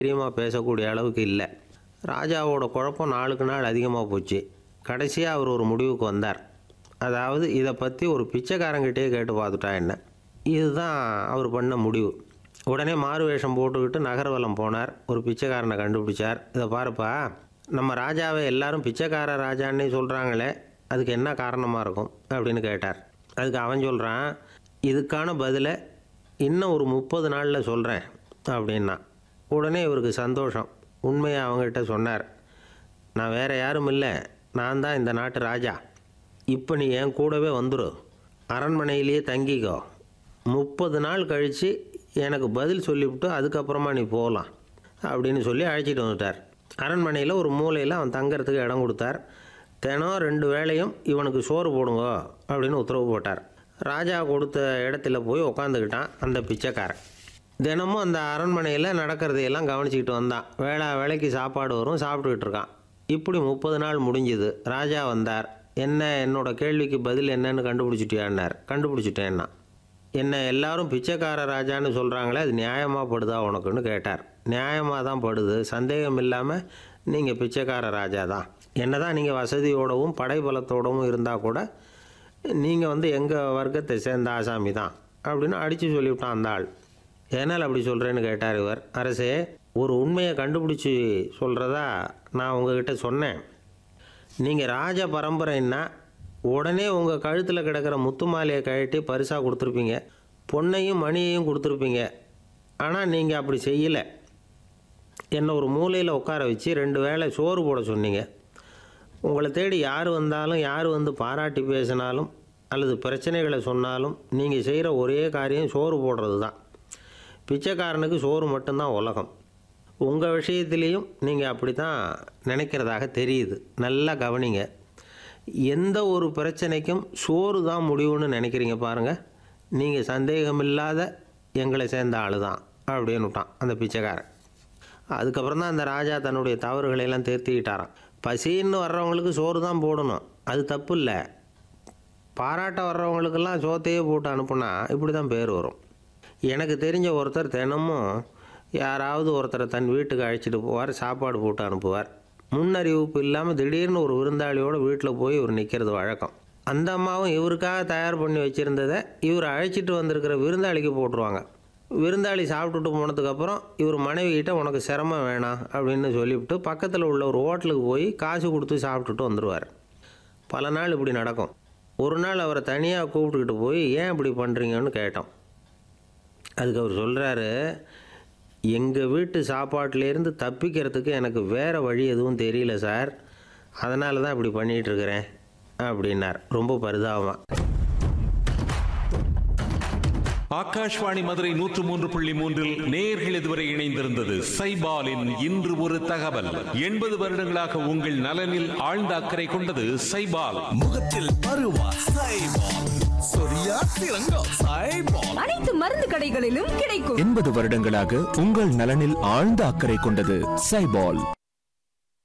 தைரியமாக பேசக்கூடிய அளவுக்கு இல்லை ராஜாவோட குழப்பம் நாளுக்கு நாள் அதிகமாக போச்சு கடைசியாக அவர் ஒரு முடிவுக்கு வந்தார் அதாவது இதை பற்றி ஒரு பிச்சைக்காரங்கிட்டே கேட்டு பார்த்துட்டா என்ன இதுதான் அவர் பண்ண முடிவு உடனே மாறு வேஷம் போட்டுக்கிட்டு நகர்வலம் போனார் ஒரு பிச்சைக்காரனை கண்டுபிடிச்சார் இதை பாருப்பா நம்ம ராஜாவை எல்லாரும் பிச்சைக்கார ராஜான்னே சொல்கிறாங்களே அதுக்கு என்ன காரணமாக இருக்கும் அப்படின்னு கேட்டார் அதுக்கு அவன் சொல்கிறான் இதுக்கான பதிலை இன்னும் ஒரு முப்பது நாளில் சொல்கிறேன் அப்படின்னா உடனே இவருக்கு சந்தோஷம் உண்மையை அவங்ககிட்ட சொன்னார் நான் வேற யாரும் இல்லை நான் தான் இந்த நாட்டு ராஜா இப்போ நீ என் கூடவே வந்துடு அரண்மனையிலேயே தங்கிக்கோ முப்பது நாள் கழித்து எனக்கு பதில் சொல்லிவிட்டு அதுக்கப்புறமா நீ போகலாம் அப்படின்னு சொல்லி அழைச்சிட்டு வந்துட்டார் அரண்மனையில் ஒரு மூலையில் அவன் தங்கறதுக்கு இடம் கொடுத்தார் தினம் ரெண்டு வேளையும் இவனுக்கு சோறு போடுங்க அப்படின்னு உத்தரவு போட்டார் ராஜா கொடுத்த இடத்துல போய் உக்காந்துக்கிட்டான் அந்த பிச்சைக்காரன் தினமும் அந்த அரண்மனையில் நடக்கிறதையெல்லாம் கவனிச்சிக்கிட்டு வந்தான் வேளா வேலைக்கு சாப்பாடு வரும் சாப்பிட்டுக்கிட்டு இருக்கான் இப்படி முப்பது நாள் முடிஞ்சுது ராஜா வந்தார் என்ன என்னோட கேள்விக்கு பதில் என்னன்னு கண்டுபிடிச்சிட்டியான்னார் கண்டுபிடிச்சிட்டேன்னா என்ன எல்லாரும் பிச்சைக்கார ராஜான்னு சொல்கிறாங்களே அது நியாயமாக படுதா உனக்குன்னு கேட்டார் நியாயமாக தான் படுது சந்தேகம் இல்லாமல் நீங்கள் பிச்சைக்கார ராஜா தான் என்ன தான் நீங்கள் வசதியோடவும் படைபலத்தோடவும் இருந்தால் கூட நீங்கள் வந்து எங்கள் வர்க்கத்தை சேர்ந்த ஆசாமி தான் அப்படின்னு அடித்து சொல்லிவிட்டான் அந்த ஆள் ஏனால் அப்படி சொல்கிறேன்னு கேட்டார் இவர் அரசே ஒரு உண்மையை கண்டுபிடிச்சி சொல்கிறதா நான் உங்ககிட்ட சொன்னேன் நீங்கள் ராஜ பரம்பரைன்னா உடனே உங்கள் கழுத்தில் கிடக்கிற முத்து மாலையை கழட்டி பரிசாக கொடுத்துருப்பீங்க பொண்ணையும் மணியையும் கொடுத்துருப்பீங்க ஆனால் நீங்கள் அப்படி செய்யலை என்னை ஒரு மூலையில் உட்கார வச்சு ரெண்டு வேளை சோறு போட சொன்னீங்க உங்களை தேடி யார் வந்தாலும் யார் வந்து பாராட்டி பேசினாலும் அல்லது பிரச்சனைகளை சொன்னாலும் நீங்கள் செய்கிற ஒரே காரியம் சோறு போடுறது தான் பிச்சைக்காரனுக்கு சோறு மட்டும்தான் உலகம் உங்கள் விஷயத்துலேயும் நீங்கள் அப்படி தான் நினைக்கிறதாக தெரியுது நல்லா கவனிங்க எந்த ஒரு பிரச்சனைக்கும் சோறு தான் முடிவுன்னு நினைக்கிறீங்க பாருங்கள் நீங்கள் சந்தேகமில்லாத எங்களை சேர்ந்த ஆள் தான் அப்படின்னு விட்டான் அந்த பிச்சைக்காரன் அதுக்கப்புறம் தான் அந்த ராஜா தன்னுடைய தவறுகளை எல்லாம் திருத்திக்கிட்டாராம் பசின்னு வர்றவங்களுக்கு சோறு தான் போடணும் அது தப்பு இல்லை பாராட்ட வர்றவங்களுக்கெல்லாம் சோத்தையே போட்டு அனுப்புனா இப்படி தான் பேர் வரும் எனக்கு தெரிஞ்ச ஒருத்தர் தினமும் யாராவது ஒருத்தரை தன் வீட்டுக்கு அழைச்சிட்டு போவார் சாப்பாடு போட்டு அனுப்புவார் முன்னறிவிப்பு இல்லாமல் திடீர்னு ஒரு விருந்தாளியோட வீட்டில் போய் இவர் நிற்கிறது வழக்கம் அந்த அம்மாவும் இவருக்காக தயார் பண்ணி வச்சுருந்ததை இவர் அழைச்சிட்டு வந்திருக்கிற விருந்தாளிக்கு போட்டுருவாங்க விருந்தாளி சாப்பிட்டுட்டு போனதுக்கப்புறம் இவர் மனைவி கிட்ட உனக்கு சிரமம் வேணாம் அப்படின்னு சொல்லிவிட்டு பக்கத்தில் உள்ள ஒரு ஹோட்டலுக்கு போய் காசு கொடுத்து சாப்பிட்டுட்டு வந்துடுவார் பல நாள் இப்படி நடக்கும் ஒரு நாள் அவரை தனியாக கூப்பிட்டுக்கிட்டு போய் ஏன் இப்படி பண்ணுறீங்கன்னு கேட்டோம் அதுக்கு அவர் சொல்கிறாரு எங்கள் வீட்டு சாப்பாட்டிலேருந்து தப்பிக்கிறதுக்கு எனக்கு வேறு வழி எதுவும் தெரியல சார் அதனால தான் இப்படி பண்ணிகிட்டு இருக்கிறேன் அப்படின்னார் ரொம்ப பரிதாபமாக ஆகாஷ்வாணி மதுரை நூற்று மூன்று புள்ளி மூன்றில் நேர்கள் இதுவரை இணைந்திருந்தது சைபாலின் இன்று ஒரு தகவல் எண்பது வருடங்களாக உங்கள் நலனில் ஆழ்ந்த அக்கறை கொண்டது சைபால் முகத்தில் பருவா சைபால் சொரியா சிறங்கா சைபால் அனைத்து மருந்து கடைகளிலும் கிடைக்கும் எண்பது வருடங்களாக உங்கள் நலனில் ஆழ்ந்த அக்கறை கொண்டது சைபால்